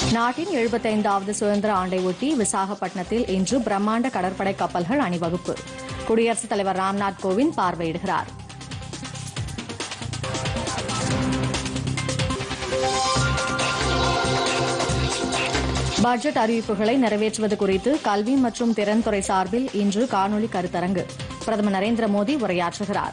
நாட்டின் எழுபத்தைந்தாவது சுதந்திர ஆண்டை ஒட்டி விசாகப்பட்டினத்தில் இன்று பிரம்மாண்ட கடற்படை கப்பல்கள் அணிவகுப்பு குடியரசுத் தலைவர் ராம்நாத் கோவிந்த் பார்வையிடுகிறார் பட்ஜெட் அறிவிப்புகளை நிறைவேற்றுவது குறித்து கல்வி மற்றும் திறன்துறை சார்பில் இன்று காணொலி கருத்தரங்கு பிரதமர் நரேந்திர மோடி உரையாற்றுகிறார்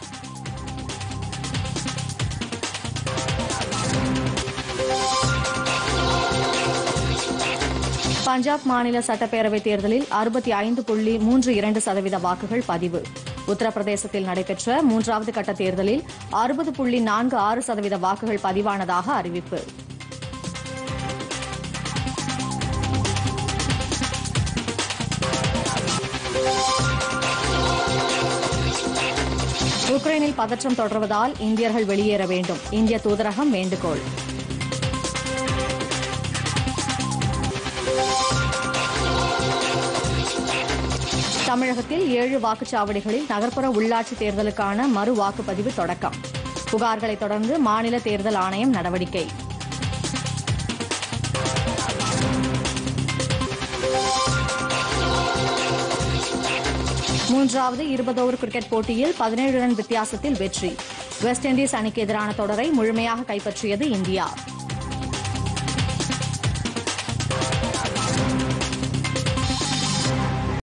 பஞ்சாப் மாநில சட்டப்பேரவைத் தேர்தலில் அறுபத்தி ஐந்து புள்ளி மூன்று இரண்டு சதவீத வாக்குகள் பதிவு உத்தரப்பிரதேசத்தில் நடைபெற்ற மூன்றாவது கட்ட தேர்தலில் அறுபது புள்ளி நான்கு ஆறு சதவீத வாக்குகள் பதிவானதாக அறிவிப்பு உக்ரைனில் பதற்றம் தொடர்வதால் இந்தியர்கள் வெளியேற வேண்டும் இந்திய தூதரகம் வேண்டுகோள் தமிழகத்தில் ஏழு வாக்குச்சாவடிகளில் நகர்ப்புற உள்ளாட்சி தேர்தலுக்கான மறு வாக்குப்பதிவு தொடக்கம் புகார்களை தொடர்ந்து மாநில தேர்தல் ஆணையம் நடவடிக்கை மூன்றாவது இருபது ஓவர் கிரிக்கெட் போட்டியில் பதினேழு ரன் வித்தியாசத்தில் வெற்றி வெஸ்ட் இண்டீஸ் அணிக்கு எதிரான தொடரை முழுமையாக கைப்பற்றியது இந்தியா